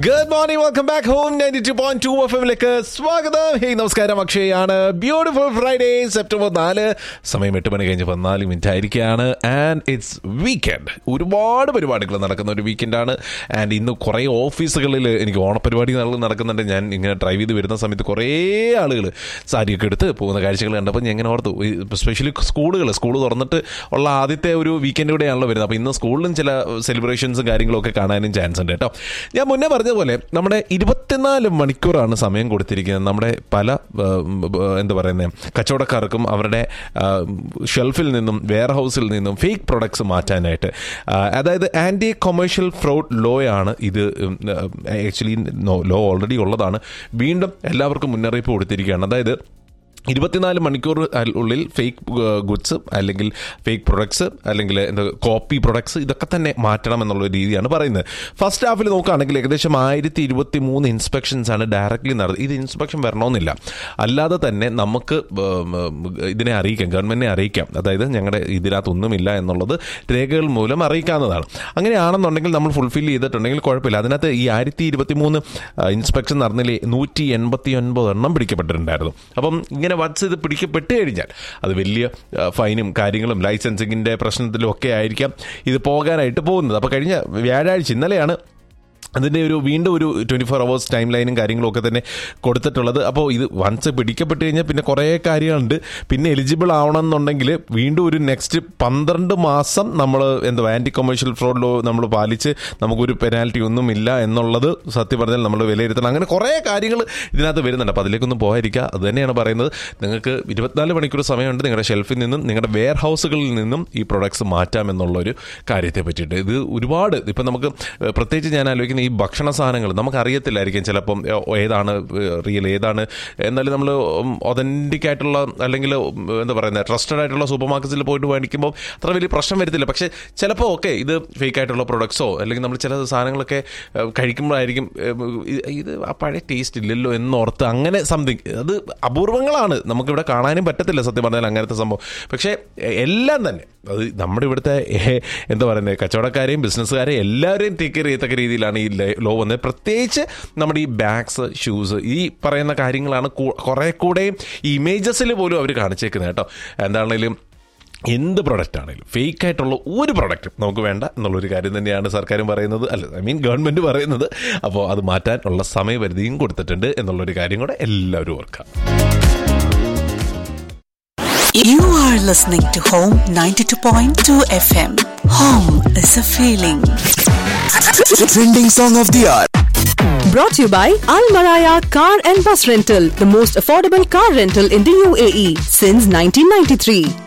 Good morning welcome back home ninety two point two F എമ്മിലേക്ക് സ്വാഗതം hey നമസ്കാരം അക്ഷയാണ് beautiful Friday September നാല് സമയം എട്ട് മണി കഴിഞ്ഞ് പതിനാല് മിനിറ്റ് ആയിരിക്കുകയാണ് ആൻഡ് ഇറ്റ്സ് വീക്കെൻഡ് ഒരുപാട് പരിപാടികൾ നടക്കുന്ന ഒരു വീക്കെൻഡാണ് ആൻഡ് ഇന്ന് കുറേ ഓഫീസുകളിൽ എനിക്ക് ഓണപരിപാടികൾ നടക്കുന്നുണ്ട് ഞാൻ ഇങ്ങനെ ഡ്രൈവ് ചെയ്ത് വരുന്ന സമയത്ത് കുറേ ആളുകൾ സാരിയൊക്കെ എടുത്ത് പോകുന്ന കാഴ്ചകൾ കണ്ടപ്പോൾ ഞാൻ ഇങ്ങനെ ഓർത്തു സ്പെഷ്യലി സ്കൂളുകൾ സ്കൂൾ തുറന്നിട്ട് ഉള്ള ആദ്യത്തെ ഒരു വീക്കെൻഡ് കൂടെയാണല്ലോ വരുന്നത് അപ്പോൾ ഇന്ന് സ്കൂളിലും ചില സെലിബ്രേഷൻസും കാര്യങ്ങളൊക്കെ കാണാനും ചാൻസ് ഉണ്ട് കേട്ടോ ഞാൻ മുന്നേ പറഞ്ഞതുപോലെ നമ്മുടെ ഇരുപത്തിനാല് മണിക്കൂറാണ് സമയം കൊടുത്തിരിക്കുന്നത് നമ്മുടെ പല ആ, ആ, എന്താ പറയുന്നത് കച്ചവടക്കാർക്കും അവരുടെ ആ, ഷെൽഫിൽ നിന്നും വെയർ ഹൗസിൽ നിന്നും ഫേക്ക് പ്രൊഡക്ട്സ് മാറ്റാനായിട്ട് ആ, അതായത് ആൻറ്റി കൊമേഴ്ഷ്യൽ ഫ്രോഡ് ലോ ആണ് ഇത് ആക്ച്വലി ലോ ഓൾറെഡി ഉള്ളതാണ് വീണ്ടും എല്ലാവർക്കും മുന്നറിയിപ്പ് കൊടുത്തിരിക്കുകയാണ് അതായത് ഇരുപത്തിനാല് മണിക്കൂർ അൽ- ഉള്ളിൽ ഫേക്ക് ഗുഡ്സ് അല്ലെങ്കിൽ ഫേക്ക് പ്രൊഡക്ട്സ് അല്ലെങ്കിൽ എന്താ കോപ്പി പ്രൊഡക്ട്സ് ഇതൊക്കെ തന്നെ മാറ്റണം എന്നുള്ള രീതിയാണ് പറയുന്നത് ഫസ്റ്റ് ഹാഫിൽ നോക്കുകയാണെങ്കിൽ ഏകദേശം ആയിരത്തി ഇരുപത്തി മൂന്ന് ഇൻസ്പെക്ഷൻസ് ആണ് ഡയറക്റ്റ്ലി നടന്നത് ഇത് ഇൻസ്പെക്ഷൻ വരണമെന്നില്ല അല്ലാതെ തന്നെ നമുക്ക് ഉം, ഉം, ഇതിനെ അറിയിക്കാം ഗവൺമെന്റിനെ അറിയിക്കാം അതായത് ഞങ്ങളുടെ ഇതിനകത്തൊന്നുമില്ല എന്നുള്ളത് രേഖകൾ മൂലം അറിയിക്കാവുന്നതാണ് അങ്ങനെയാണെന്നുണ്ടെങ്കിൽ നമ്മൾ ഫുൾഫിൽ ചെയ്തിട്ടുണ്ടെങ്കിൽ കുഴപ്പമില്ല അതിനകത്ത് ഈ ആയിരത്തി ഇരുപത്തി മൂന്ന് ഇൻസ്പെക്ഷൻ നടന്നതിൽ നൂറ്റി എൺപത്തി ഒൻപത് എണ്ണം പിടിക്കപ്പെട്ടിട്ടുണ്ടായിരുന്നു അപ്പം ഇങ്ങനെ വച്ച് ഇത് പിടിക്കപ്പെട്ട് കഴിഞ്ഞാൽ അത് വലിയ ആ, ഫൈനും കാര്യങ്ങളും ലൈസൻസിങ്ങിൻ്റെ പ്രശ്നത്തിലും ഒക്കെ ആയിരിക്കാം ഇത് പോകാനായിട്ട് പോകുന്നത് അപ്പോൾ കഴിഞ്ഞ വ്യാഴാഴ്ച ഇന്നലെയാണ് അതിൻ്റെ ഒരു വീണ്ടും ഒരു ട്വൻറ്റി ഫോർ അവേഴ്സ് ടൈം ലൈനും കാര്യങ്ങളും ഒക്കെ തന്നെ കൊടുത്തിട്ടുള്ളത് അപ്പോൾ ഇത് വൺസ് പിടിക്കപ്പെട്ട് കഴിഞ്ഞാൽ പിന്നെ കുറേ കാര്യങ്ങളുണ്ട് പിന്നെ എലിജിബിൾ ആവണമെന്നുണ്ടെങ്കിൽ വീണ്ടും ഒരു നെക്സ്റ്റ് പന്ത്രണ്ട് മാസം നമ്മൾ എന്താ ആൻറ്റി കൊമേഴ്ഷ്യൽ ഫ്രോഡ് ലോ നമ്മൾ പാലിച്ച് നമുക്കൊരു പെനാൽറ്റി ഒന്നും ഇല്ല എന്നുള്ളത് സത്യം പറഞ്ഞാൽ നമ്മൾ വിലയിരുത്തണം അങ്ങനെ കുറേ കാര്യങ്ങൾ ഇതിനകത്ത് വരുന്നുണ്ട് അപ്പോൾ അതിലേക്കൊന്നും പോകാതിരിക്കുക അത് തന്നെയാണ് പറയുന്നത് നിങ്ങൾക്ക് ഇരുപത്തിനാല് മണിക്കൂർ സമയമുണ്ട് നിങ്ങളുടെ ഷെൽഫിൽ നിന്നും നിങ്ങളുടെ വെയർ ഹൗസുകളിൽ നിന്നും ഈ പ്രൊഡക്ട്സ് മാറ്റാം എന്നുള്ള ഒരു കാര്യത്തെ പറ്റിയിട്ട് ഇത് ഒരുപാട് ഇപ്പം നമുക്ക് ഏഹ്, പ്രത്യേകിച്ച് ഞാൻ ആലോചിക്കുന്ന ഈ ഭക്ഷണ സാധനങ്ങൾ നമുക്ക് അറിയത്തില്ലായിരിക്കും ചിലപ്പം ഏഹ്, ഏതാണ് റിയൽ ഏതാണ് എന്നാലും നമ്മൾ ഒതൻറ്റിക് ആയിട്ടുള്ള അല്ലെങ്കിൽ ഉം, എന്താ പറയുന്നത് ട്രസ്റ്റഡ് ആയിട്ടുള്ള സൂപ്പർ മാർക്കറ്റ്സിൽ പോയിട്ട് മേടിക്കുമ്പോൾ അത്ര വലിയ പ്രശ്നം വരത്തില്ല പക്ഷേ ചിലപ്പോൾ ഓക്കെ ഇത് ഫേക്ക് ആയിട്ടുള്ള പ്രൊഡക്ട്സോ അല്ലെങ്കിൽ നമ്മൾ ചില സാധനങ്ങളൊക്കെ ഏഹ്, കഴിക്കുമ്പോഴായിരിക്കും ഏഹ്, ഇത് ഇത് ആ പഴയ ടേസ്റ്റ് ഇല്ലല്ലോ എന്നോർത്ത് അങ്ങനെ സംതിങ് അത് അപൂർവങ്ങളാണ് നമുക്കിവിടെ കാണാനും പറ്റത്തില്ല സത്യം പറഞ്ഞാൽ അങ്ങനത്തെ സംഭവം പക്ഷേ എ- എല്ലാം തന്നെ അത് നമ്മുടെ ഇവിടുത്തെ ഏഹ്, എന്താ പറയുന്നത് കച്ചവടക്കാരെയും ബിസിനസ്സുകാരെയും എല്ലാവരെയും ടേക്ക് കെയർ ചെയ്യത്തക്ക രീതിയിലാണ് ഈ ലോ വന്നത് പ്രത്യേകിച്ച് നമ്മുടെ ഈ ബാഗ്സ് ഷൂസ് ഈ പറയുന്ന കാര്യങ്ങളാണ് കൂ- കുറെ കൂടെയും ഈ ഇമേജസിൽ പോലും അവർ കാണിച്ചേക്കുന്നത് കേട്ടോ എന്താണെങ്കിലും എന്ത് പ്രൊഡക്റ്റ് ആണെങ്കിലും ഫേക്ക് ആയിട്ടുള്ള ഒരു പ്രൊഡക്റ്റും നമുക്ക് വേണ്ട എന്നുള്ളൊരു കാര്യം തന്നെയാണ് സർക്കാരും പറയുന്നത് അല്ല ഐ മീൻ ഗവൺമെന്റ് പറയുന്നത് അപ്പോൾ അത് മാറ്റാനുള്ള സമയപരിധിയും കൊടുത്തിട്ടുണ്ട് എന്നുള്ളൊരു കാര്യം കൂടെ എല്ലാവരും ഓർക്കാം You are listening to Home 92.2 FM. Home is a feeling. Trending song of the hour. Brought to you by Al Maraya Car and Bus Rental, the most affordable car rental in the UAE since 1993.